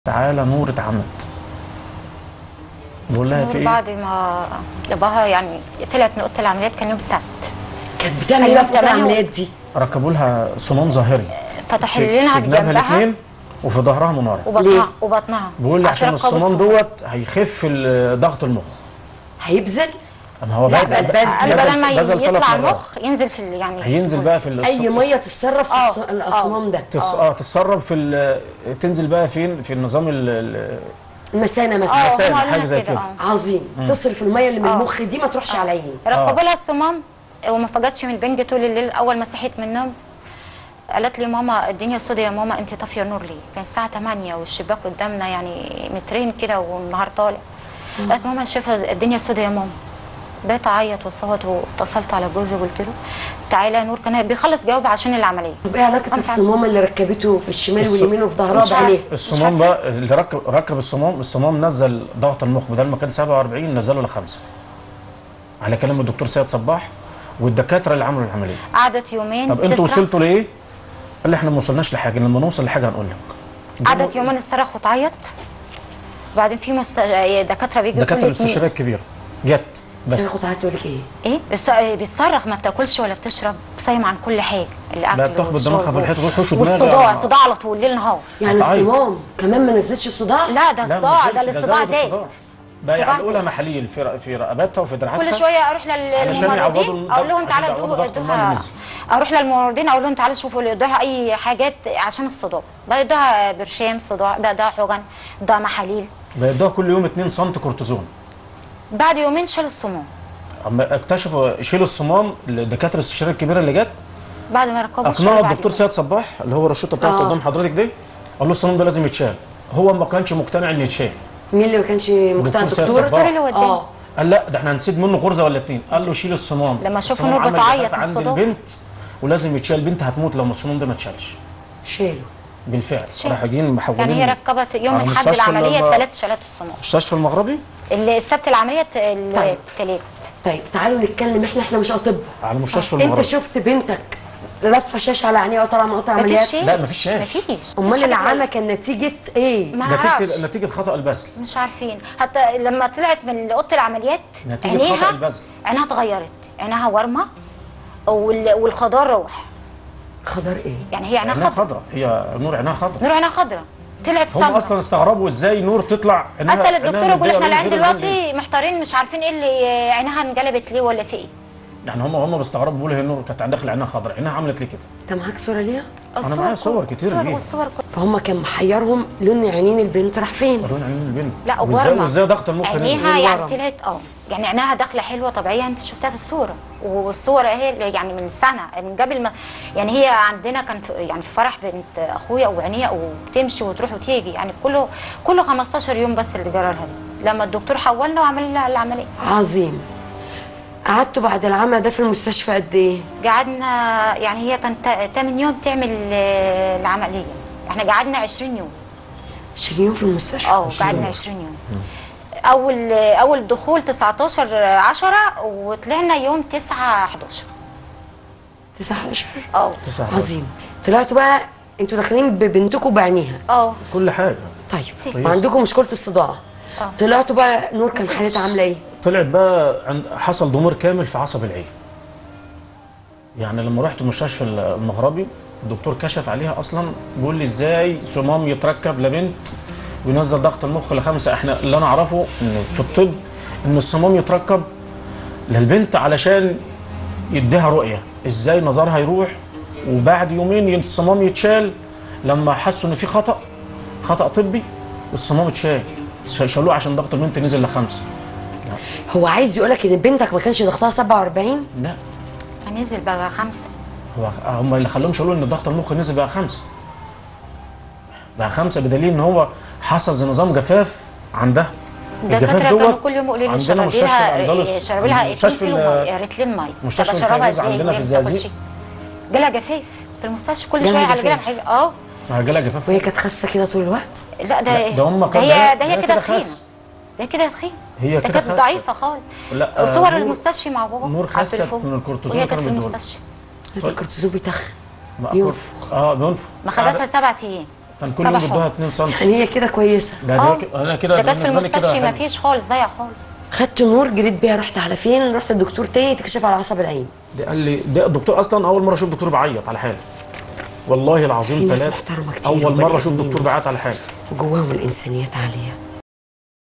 تعالى نور اتعمت بقول لها في نور ايه بعد ما باباها يعني طلعت من اوضه العمليات كان يوم السبت كانت بتعمل ايه أيوة، في أوضة تمام. العمليات دي ركبوا لها صمام ظاهري فتح في, لنا في جنابها جنبها الاثنين وفي ظهرها من ورا ليه؟ وبطنها وبطنها بيقول لي عشان ركبوا الصمام الصمام. دوت هيخف ال- ضغط المخ هيبذل اما هو لا، بذل بل بذل. قال بدل ما بذل ثلاث يطلع مرات المخ ينزل في ال- يعني هينزل بقى في الص- اي ميه تتسرب في آه، الص- آه. الصمام ده تس... اه تتسرب في ال... تنزل بقى فين في النظام ال... ال... المثانه اه مثلا مسائل، هم قالوا حاجة لنا زي كده، كده. آه. عظيم تصرف الميه اللي من آه. المخ دي ما تروحش على العين ركبوا لها الصمام وما فقدتش من البنج طول الليل اول ما صحيت من النوم قالت لي ماما الدنيا سودة يا ماما انت طافيه النور ليه؟ كان الساعه 8 والشباك قدامنا يعني مترين كده والنهار طالع قالت ماما انا شايفه الدنيا سودة يا ماما بقيت اعيط واصوت واتصلت على جوزي وقلت له تعالى يا نور كان بيخلص جواب عشان العمليه طب ايه علاقه أنا مش الصمام اللي ركبته في الشمال الص- واليمين وفي ظهرها الص- بعينيه الصمام بقى اللي ركب ركب الصمام الصمام نزل ضغط المخ بدل ما كان 47 نزله لخمسه على كلام الدكتور سيد صباح والدكاتره اللي عملوا العمليه قعدت يومين طب انتوا تصرخ. وصلتوا لايه؟ قال لي احنا ما وصلناش لحاجه لما نوصل لحاجه هنقول لك قعدت يومين تصرخ وتعيط وبعدين في مست... دكاتره بيجوا دكاتره كل الاستشاريه اتنين الكبيره جت بس بس انا كنت هتقول لك ايه ايه بس بتصرخ ما بتاكلش ولا بتشرب صايم عن كل حاجه الاكل بقت تخبط والشرب دماغها في الحيط وتحوش دماغها والصداع على- صداع على طول ليل نهار يعني هتعيط. الصمام كمان ما نزلش الصداع لا ده لا، صداع ما ده نزلش، الصداع زود الصداع. زاد بقى صداع يعلقوا لها زاد. محاليل في ر- في رقبتها وفي دراعاتها كل شويه اروح علشان يعوضوا للممرضين الضغط- اقول لهم عشان تعالى يعوضوا ادوها ضغط المرض ادوها نزل. اروح للممرضين اقول لهم تعالوا شوفوا اللي ادوها اي حاجات عشان الصداع بقى ادوها برشام صداع بقى ادوها حقن ادوها محاليل بيدوها كل يوم 2 سم كورتيزون بعد يومين شال الصمام اما اكتشفوا شيلوا الصمام الدكاتره الاستشاريه الكبيره اللي جت بعد ما ركبوا اقنعوا شالوا بعد الدكتور يومين. سيد صباح اللي هو الرشوته بتاعته آه. قدام حضرتك دي قال له الصمام ده لازم يتشال هو ما كانش مقتنع انه يتشال مين اللي ما كانش مقتنع دكتور سيد الدكتور صباح. اللي وداني. اه قال لا ده احنا هنسيب منه غرزه ولا اتنين قال له شيل الصمام لما شافوا الصمام نور عمل بتعيط جفاف من عند الصداع. البنت ولازم يتشال البنت هتموت لو الصمام ده ما اتشالش شالوا بالفعل شال. راحوا جايين محولين يعني هي ركبت يوم على الحد مستشفى العمليه لما- الثلاث شالات الصمام المستشفى المغربي السبت العمليه طيب. الثلاث طيب تعالوا نتكلم احنا احنا مش اطباء على مستشفى انت المغربي شفت بنتك لفه شاشه على عينيها وطالعه من اوضه العمليات مفيش لا، مفيش شاش. مفيش امال مفيش حاجة العمى زي- كان نتيجه ايه ما نعرفش نتيجه نتيجه خطا البذل مش عارفين حتى لما طلعت من اوضه العمليات نتيجة خطأ عينيها البذل. عينها اتغيرت عينها ورمه وال- والخضار روح خضار ايه يعني هي عينها عينها خضراء خضراء هي نور عينها خضراء نور عينها خضراء طلعت هم سمراء اصلا استغربوا ازاي نور تطلع عينها- اسال عينها الدكتور يقول متضايقة احنا من العين غير اللون ليه؟ دلوقتي محتارين مش عارفين ايه اللي عينها انقلبت ليه ولا في ايه يعني هم هم بيستغربوا بيقولوا هي نور كانت داخله عينها خضراء عينها عملت ليه كده انت معاك صوره ليها أنا معايا صور كل- كتير صور ليها. والصور كل- فهم كان محيرهم لون عينين البنت راح فين وروني عينين البنت لا وازاي ورمه وازاي ضغط المخ عينيها نزل يعني ورم. طلعت اه يعني عينها داخله حلوه طبيعيه انت شفتها في الصوره والصور اهي يعني من سنه من قبل ما يعني هي عندنا كان في يعني في فرح بنت اخويا وعينيها وبتمشي وتروح وتيجي يعني كله كله 15 يوم بس اللي جرى لها دي لما الدكتور حولنا وعمل لها العمليه عظيم قعدتوا بعد العمى ده في المستشفى قد ايه قعدنا يعني هي كانت 8 يوم تعمل آه، العمليه احنا قعدنا 20 يوم 20 يوم في المستشفى اه قعدنا 20 يوم اول اول دخول 19 10 وطلعنا يوم 9 11 19 اه تسعة عظيم طلعتوا بقى انتوا داخلين ببنتكم بعينيها اه كل حاجه طيب كويس. وعندكم مشكله الصداع آه. طلعتوا بقى نور كان حالتها عامله ايه طلعت بقى عند حصل ضمور كامل في عصب العين يعني لما رحت المستشفى المغربي الدكتور كشف عليها اصلا بيقول لي ازاي صمام يتركب لبنت وينزل ضغط المخ لخمسه احنا اللي انا اعرفه ان في الطب ان الصمام يتركب للبنت علشان يديها رؤيه ازاي نظرها يروح وبعد يومين الصمام يتشال لما حسوا ان في خطا خطا طبي الصمام اتشال شالوه عشان ضغط البنت نزل لخمسه هو عايز يقولك ان بنتك ما كانش ضغطها 47 لا هنزل بقى خمسة هو هم اللي خلوهم يقولوا ان ضغط المخ نزل بقى خمسه بقى خمسه بدليل ان هو حصل زي نظام جفاف عندها الدكاترة كانوا كل يوم يقولوا لي عندنا شربي مستشفى لها الأندلس شربي لها 2 مستشفى كيلو ال- ميه رتلين ميه مستشفى طب أشربها الفيروز إزاي عندنا وهي في ما بتاكلش؟ الزقازيق. جالها جفاف في المستشفى كل جالها شويه على جالها جفاف. حاجه اه جالها جفاف وهي كانت خاسه كده طول الوقت لا ده لا، ده هم ده كان- هي ده ده هي هي كده كده تخينه خاسة. ده كده تخينه هي ده كده كانت خاسة. ضعيفه خالص لا، آه، وصور نور- المستشفى مع بابا نور على خست التليفون. من الكورتيزون وهي كانت كانوا في بيدوها. المستشفى الكورتيزون بيتخن ما- ينفخ. اه بينفخ ما خدتها قعدت- سبعة ايام كان كل يوم صباحه. بيدوها 2 سم يعني هي كده كويسه ده اه ده ك- انا كده ده كانت في بالنسبه لي كده المستشفى ما حلو. فيش خالص ضايع خالص خدت نور جريت بيها رحت على فين رحت الدكتور تاني تكشف على عصب العين ده قال لي ده الدكتور اصلا اول مره اشوف دكتور بعيط على حاله والله في العظيم ناس ثلاثة محترمة كتير اول وبني مره اشوف آدمين. دكتور بعيط على حاله وجواهم الانسانيات عاليه